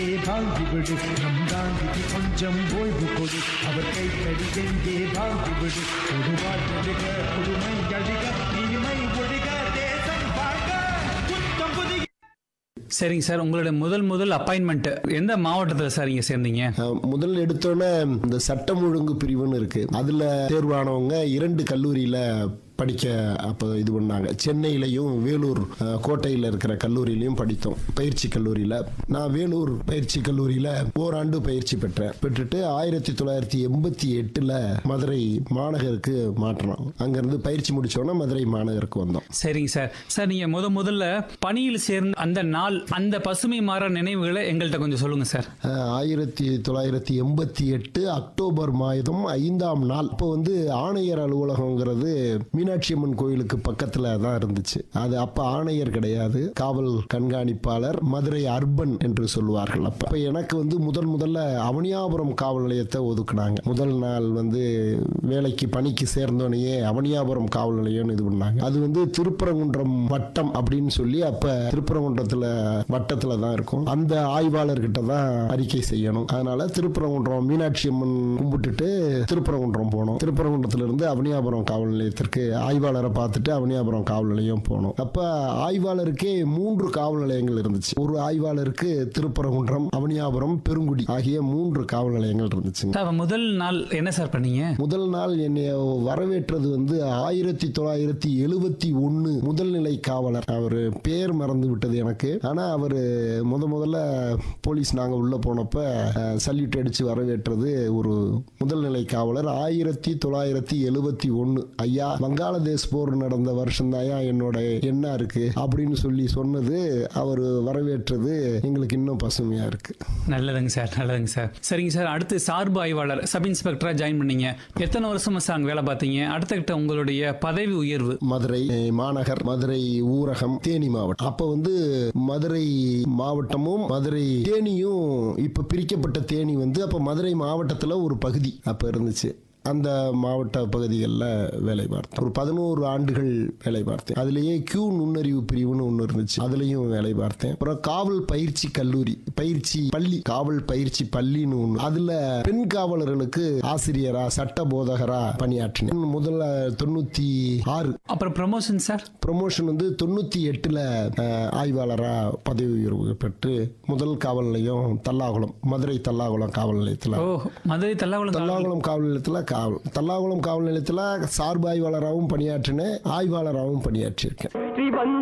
வாங்கிவிடு நம் காந்திக்கு கொஞ்சம் ஓய்வு கொடு அவர் கைத்தடி எங்கே வாங்கிவிடு கொடுவாள் எழுக கொடுமை அழிக இனிமை ஒழிக தேசம் வாழ்க புத்தம் புதிய சரிங்க சார் உங்களுடைய முதல் முதல் அப்பாயின்மெண்ட் எந்த மாவட்டத்தில் சார் இங்கே சேர்ந்தீங்க அஹ், முதல் எடுத்தோன்னே இந்த சட்டம் ஒழுங்கு பிரிவுன்னு இருக்கு அதுல தேர்வானவங்க இரண்டு கல்லூரியில படிக்க அப்போ இது பண்ணாங்க சென்னையிலையும் வேலூர் அஹ், கோட்டையில் இருக்கிற கல்லூரியிலையும் படித்தோம் பயிற்சி கல்லூரியில் நான் வேலூர் பயிற்சி கல்லூரியில் ஓராண்டு பயிற்சி பெற்றேன் பெற்றுட்டு ஆயிரத்தி தொள்ளாயிரத்தி எண்பத்தி எட்டில் மதுரை மாநகருக்கு மாற்றினோம் அங்கேருந்து பயிற்சி முடிச்சோன்னே மதுரை மாநகருக்கு வந்தோம் சரிங்க சார் சார் நீங்க முத முதல்ல பணியில் சேர்ந்த அந்த நாள் அந்த பசுமை மாற நினைவுகளை எங்கள்கிட்ட கொஞ்சம் சொல்லுங்க சார் அஹ், ஆயிரத்தி தொள்ளாயிரத்தி எண்பத்தி எட்டு அக்டோபர் மாதம் ஐந்தாம் நாள் இப்போ வந்து ஆணையர் அலுவலகங்கிறது மீனாட்சி அம்மன் கோயிலுக்கு பக்கத்தில் தான் இருந்துச்சு அது அப்போ ஆணையர் கிடையாது காவல் கண்காணிப்பாளர் மதுரை அர்பன் என்று சொல்லுவார்கள் அப்போ அப்ப எனக்கு வந்து முதல் முதல்ல அவனியாபுரம் காவல் நிலையத்தை ஒதுக்குனாங்க முதல் நாள் வந்து வேலைக்கு பணிக்கு சேர்ந்தோடனேயே அவனியாபுரம் காவல் நிலையம்னு இது பண்ணாங்க அது வந்து திருப்பரங்குன்றம் வட்டம் அப்படின்னு சொல்லி அப்ப திருப்பரங்குன்றத்துல வட்டத்துல தான் இருக்கும் அந்த ஆய்வாளர்கிட்ட தான் அறிக்கை செய்யணும் அதனால திருப்பரங்குன்றம் மீனாட்சி அம்மன் கும்பிட்டுட்டு திருப்பரங்குன்றம் போனோம் திருப்பரங்குன்றத்துல இருந்து அவனியாபுரம் காவல் நிலையத்திற்கு ஆய்வாளரை பார்த்துட்டு அவனியாபுரம் காவல் நிலையம் போனோம் அப்ப ஆய்வாளருக்கே மூன்று காவல் நிலையங்கள் இருந்துச்சு ஒரு ஆய்வாளருக்கு திருப்பரங்குன்றம் அவனியாபுரம் பெருங்குடி ஆகிய மூன்று காவல் நிலையங்கள் இருந்துச்சுங்க சார் முதல் நாள் என்ன சார் பண்ணீங்க முதல் நாள் என்னை வரவேற்றது வந்து ஆயிரத்தி தொள்ளாயிரத்தி எழுபத்தி ஒன்னு முதல் நிலை காவலர் அவர் பேர் மறந்து விட்டது எனக்கு ஆனா அவர் முத முதல்ல போலீஸ் நாங்க உள்ள போனப்ப சல்யூட் அடிச்சு வரவேற்றது ஒரு முதல் நிலை காவலர் ஆயிரத்தி தொள்ளாயிரத்தி எழுபத்தி ஒன்னு ஐயா வங்காளதேஷ் போர் நடந்த வருஷம் தாயா என்னோட எண்ணா இருக்கு அப்படின்னு சொல்லி சொன்னது அவர் வரவேற்றது எங்களுக்கு இன்னும் பசுமையா இருக்கு நல்லதுங்க சார் நல்லதுங்க சார் சரிங்க சார் அடுத்து சார்பு ஆய்வாளர் சப் இன்ஸ்பெக்டரா ஜாயின் பண்ணீங்க எத்தனை வருஷமா சார் அங்க வேலை பார்த்தீங்க அடுத்த கிட்ட உங்களுடைய பதவி உயர்வு மதுரை அஹ், மாநகர் மதுரை ஊரகம் தேனி மாவட்டம் அப்ப வந்து மதுரை மாவட்டமும் மதுரை தேனியும் இப்ப பிரிக்கப்பட்ட தேனி வந்து அப்ப மதுரை மாவட்டத்துல ஒரு பகுதி அப்ப இருந்துச்சு அந்த மாவட்ட பகுதிகளில் வேலை பார்த்தேன் ஒரு பதினோரு ஆண்டுகள் வேலை பார்த்தேன் அதுலேயே கியூ நுண்ணறிவு பிரிவுன்னு ஒன்று இருந்துச்சு அதுலேயும் வேலை பார்த்தேன் அப்புறம் காவல் பயிற்சி கல்லூரி பயிற்சி பள்ளி காவல் பயிற்சி பள்ளின்னு ஒன்று அதில் பெண் காவலர்களுக்கு ஆசிரியரா சட்ட போதகரா பணியாற்றினேன் முதல்ல தொண்ணூற்றி ஆறு அப்புறம் ப்ரமோஷன் சார் ப்ரமோஷன் வந்து தொண்ணூற்றி எட்டில் ஆய்வாளராக பதவி உயர்வு பெற்று முதல் காவல் நிலையம் தல்லாகுளம் மதுரை தல்லாகுளம் காவல் நிலையத்தில் ஓ மதுரை தல்லாகுளம் தல்லாகுளம் காவல் நிலையத்தில் காவல் தல்லாகுளம் காவல் நிலையத்தில் சார்பு ஆய்வாளராகவும் பணியாற்றினேன் ஆய்வாளராகவும் பணியாற்றியிருக்கேன்